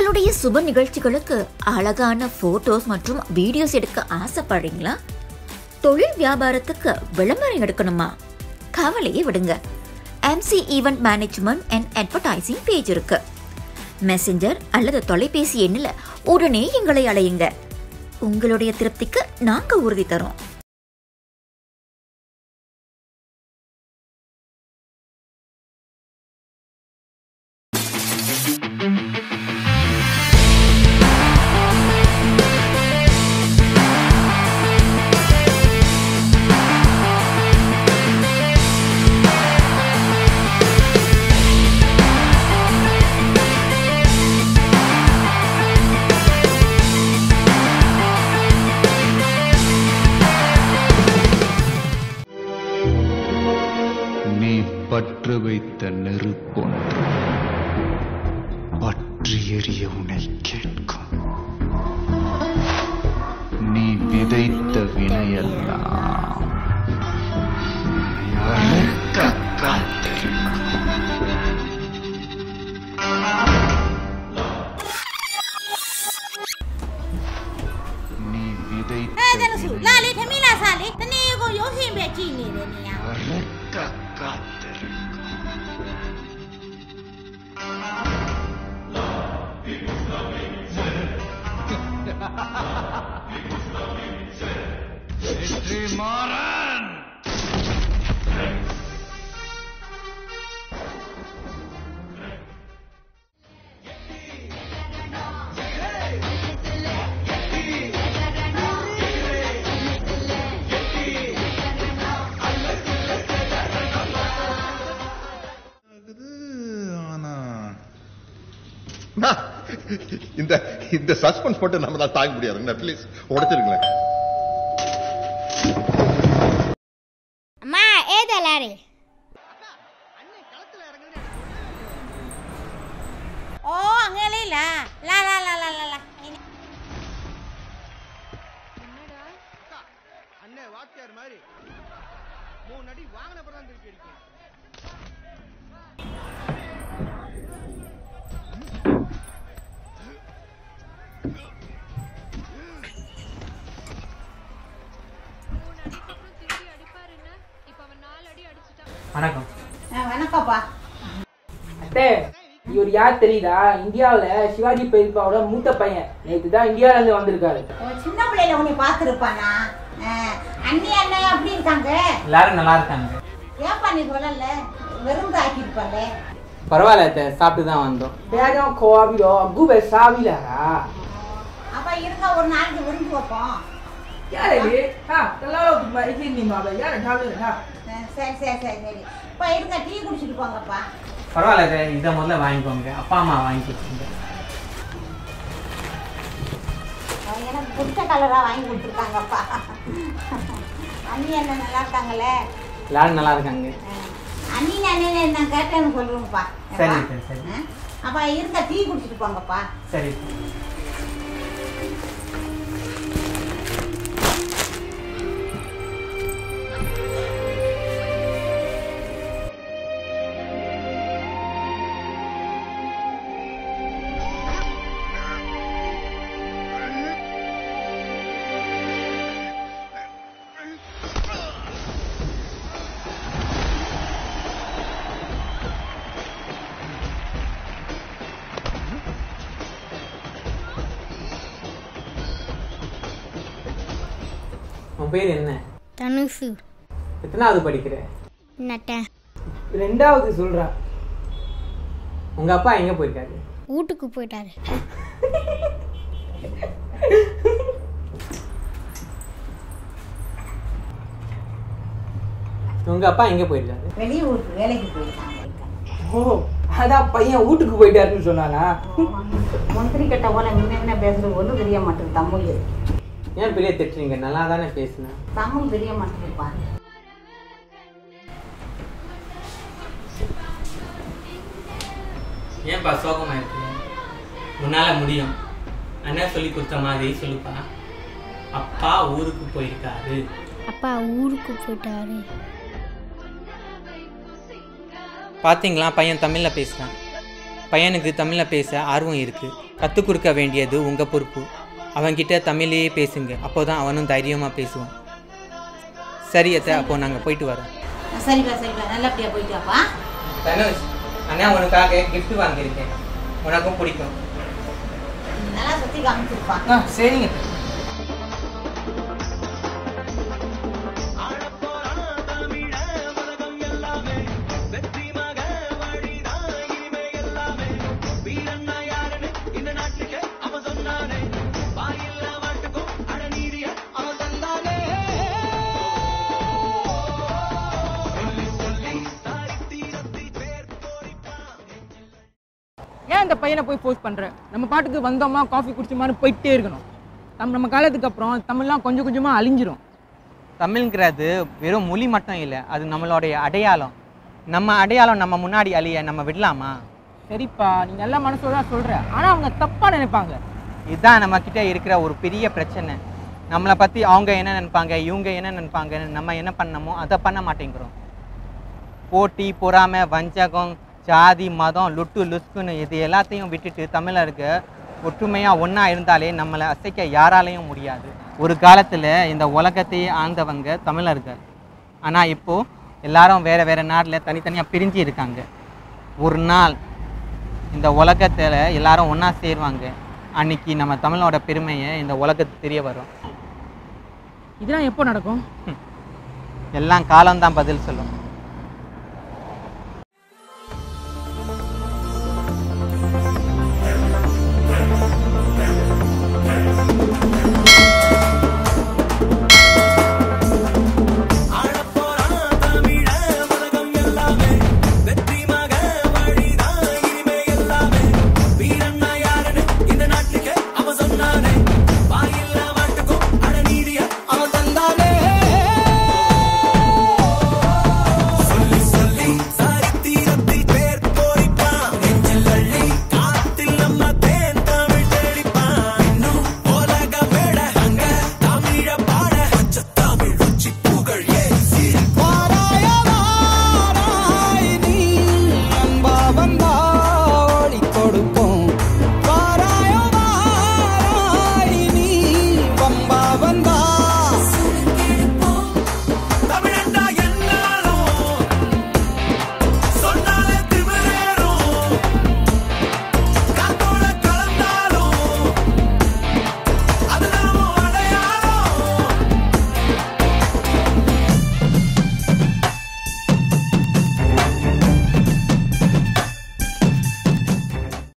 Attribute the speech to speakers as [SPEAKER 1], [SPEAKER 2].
[SPEAKER 1] உங்களுடைய சுப நிகழ்ச்சிகளுக்கு அழகான போட்டோஸ் மற்றும் வீடியோஸ் எடுக்க ஆசைப்படுறீங்களா தொழில் வியாபாரத்துக்கு விளம்பரம் எடுக்கணுமா கவலையை விடுங்க MC event management and advertising page இருக்கு மெசஞ்சர் அல்லது தொலைபேசி எண்ணில் உடனே எங்களை அழையுங்க உங்களுடைய திருப்திக்கு நாங்க உறுதி தரோம்
[SPEAKER 2] நீ பற்று வைத்த நெருப்பொன்று பற்றி எரிய உன்னை கேட்கும் நீ விதைத்த வினையெல்லாம் அறுக்க காத்திருக்கும் நீ விதைத்த
[SPEAKER 3] အဲဒါလို့ဆို
[SPEAKER 2] வினை
[SPEAKER 3] လာလေသမီးလာစားလေတနေ့ကိုရုပ်ရှင်ပဲကြည့်နေတယ်နေရ
[SPEAKER 2] அறுக்க காத்திருக்கும் வெற்றிமாறன்
[SPEAKER 4] ஆகுது ஆனா அண்ணா, இந்த இந்த சஸ்பென்ஸ் மட்டும் நம்மளால தாங்க முடியாதுங்க ப்ளீஸ் உடைச்சிருங்களேன்
[SPEAKER 3] அம்மா ஏதா லாரே ஓ அங்கே லா லா லா லா லா லா லா
[SPEAKER 5] அண்ணே வாத்தியார் மாதிரி மூணு அடி வாங்கின அப்புறம் தான் திருப்பி அடிக்கேன்
[SPEAKER 6] வணக்கம்
[SPEAKER 3] வணக்கம்ப்பா
[SPEAKER 6] அத்தே இவர் யார் தெரியுதா இந்தியாவுல சிவாஜி பெரியப்பாவோட மூத்த பையன் நேற்று தான் இந்தியால இருந்து வந்திருக்காரு
[SPEAKER 3] உன் சின்ன பிள்ளையில உன்னை பார்த்துருப்பானா அண்ணி அண்ணன் அப்படி இருக்காங்க
[SPEAKER 6] எல்லாரும் நல்லா இருக்காங்க
[SPEAKER 3] ஏப்பா நீ சொல்லல வெறும் ஆக்கியிருப்பாங்க
[SPEAKER 6] பரவாயில்ல அத்தை சாப்பிட்டு தான் வந்தோம் பேகம் கோவிலோ குபே சாவிலாரா
[SPEAKER 3] அப்ப இருங்க ஒரு நாளைக்கு விருந்து வைப்போம்
[SPEAKER 6] யார் இது ஆ எல்லாரும் இது நீ மாபா யார் சாப்பிடுறா
[SPEAKER 3] அஹ் சரி சரி சரி சரி இப்போ இருங்க டீ குடிச்சிட்டு போங்கப்பா
[SPEAKER 6] பரவாயில்ல அத்தை இதை முதல்ல வாங்கிக்கோங்க அப்பா அம்மா வாங்கி கொடுத்துருங்க
[SPEAKER 3] அவங்க எனக்கு பிடிச்ச கலரா வாங்கி கொடுத்துருக்காங்கப்பா அண்ணி அண்ணன் நல்லா இருக்காங்களே
[SPEAKER 6] எல்லாரும் நல்லா இருக்காங்க
[SPEAKER 3] அஹ் அண்ணி அண்ணன் நான் கேட்டேன்னு சொல்லுங்கப்பா
[SPEAKER 6] சரி, சரி, சரி.
[SPEAKER 3] அஹ் அப்ப இருங்க டீ குடிச்சிட்டு போங்கப்பா
[SPEAKER 6] சரி உன் பேர் என்ன
[SPEAKER 7] தனுசு
[SPEAKER 6] எத்தனாவது படிக்கிற
[SPEAKER 7] நட்டேன்
[SPEAKER 6] ரெண்டாவது சொல்றா உங்க அப்பா எங்க போயிருக்காரு
[SPEAKER 7] வீட்டுக்கு போயிட்டாரு
[SPEAKER 6] உங்க அப்பா எங்க போயிருக்காரு
[SPEAKER 3] வெளியூருக்கு வேலைக்கு போயிருக்காங்க
[SPEAKER 6] ஓ அதான் பையன் வீட்டுக்கு போயிட்டாருன்னு சொன்னானா
[SPEAKER 3] மந்திரி கிட்ட போல முன்ன என்ன பேசுறது ஒன்றும் தெரிய மாட்டேங்குது தமிழ்
[SPEAKER 6] ஏன் பெரிய திட்டுறீங்க நல்லா தானே பேசுனேன்
[SPEAKER 3] தமிழ் தெரிய மாட்டேங்குதுப்பா
[SPEAKER 6] ஏன்பா சோகமா இருக்கு உன்னால முடியும் அண்ணன் சொல்லி கொடுத்த மாதிரி சொல்லுப்பா அப்பா ஊருக்கு போயிருக்காரு
[SPEAKER 7] அப்பா ஊருக்கு போயிட்டாரு
[SPEAKER 6] பார்த்தீங்களா பையன் தமிழில் பேசுகிறான் பையனுக்கு தமிழில் பேச ஆர்வம் இருக்குது கற்றுக் கொடுக்க வேண்டியது உங்கள் பொறுப்பு அவன்கிட்ட தமிழையே பேசுங்க அப்போ தான் அவனும் தைரியமாக பேசுவான் சரி அத்தை அப்போ நாங்கள் போயிட்டு வரோம்
[SPEAKER 3] சரிப்பா சரிப்பா நல்லபடியா போயிட்டு வாப்பா
[SPEAKER 6] தனுஷ் அண்ணா உனக்காக gift வாங்கியிருக்கேன் உனக்கும் பிடிக்கும்
[SPEAKER 3] நல்லா சுத்தி காமிச்சிருப்பா
[SPEAKER 6] ஆ சரிங்க
[SPEAKER 8] ஏன் இந்த பையனை போய் ஃபோர்ஸ் பண்ற நம்ம பாட்டுக்கு வந்தோமா காஃபி குடிச்சோமான்னு போயிட்டே இருக்கணும் தம் நம்ம காலத்துக்கு அப்புறம் தமிழ்லாம் கொஞ்சம் கொஞ்சமா அழிஞ்சிரும்
[SPEAKER 6] தமிழ்ங்கிறது வெறும் மொழி மட்டும் இல்லை அது நம்மளுடைய அடையாளம் நம்ம அடையாளம் நம்ம முன்னாடி அழிய நம்ம விடலாமா
[SPEAKER 8] சரிப்பா நீ நல்ல மனசோட தான் சொல்ற ஆனா அவங்க தப்பா நினைப்பாங்க
[SPEAKER 6] இதுதான் நம்ம கிட்ட இருக்கிற ஒரு பெரிய பிரச்சனை நம்மளை பற்றி அவங்க என்ன நினைப்பாங்க இவங்க என்ன நினைப்பாங்க நம்ம என்ன பண்ணமோ அதை பண்ண மாட்டேங்கிறோம் போட்டி பொறாமை வஞ்சகம் ஜாதி மதம் லுட்டு லுஸ்குன்னு இது எல்லாத்தையும் விட்டுட்டு தமிழருக்கு ஒற்றுமையாக ஒன்றா இருந்தாலே நம்மளை அசைக்க யாராலையும் முடியாது ஒரு காலத்தில் இந்த உலகத்தையே ஆழ்ந்தவங்க தமிழர்கள் ஆனால் இப்போது எல்லாரும் வேறு வேறு நாட்டில் தனித்தனியாக பிரிஞ்சு இருக்காங்க ஒரு நாள் இந்த உலகத்தில் எல்லாரும் ஒன்றா சேருவாங்க அன்னைக்கு நம்ம தமிழோட பெருமையை இந்த உலகத்துக்கு தெரிய வரும்
[SPEAKER 8] இதெல்லாம் எப்போ நடக்கும்
[SPEAKER 6] எல்லாம் காலம்தான் பதில் சொல்லும்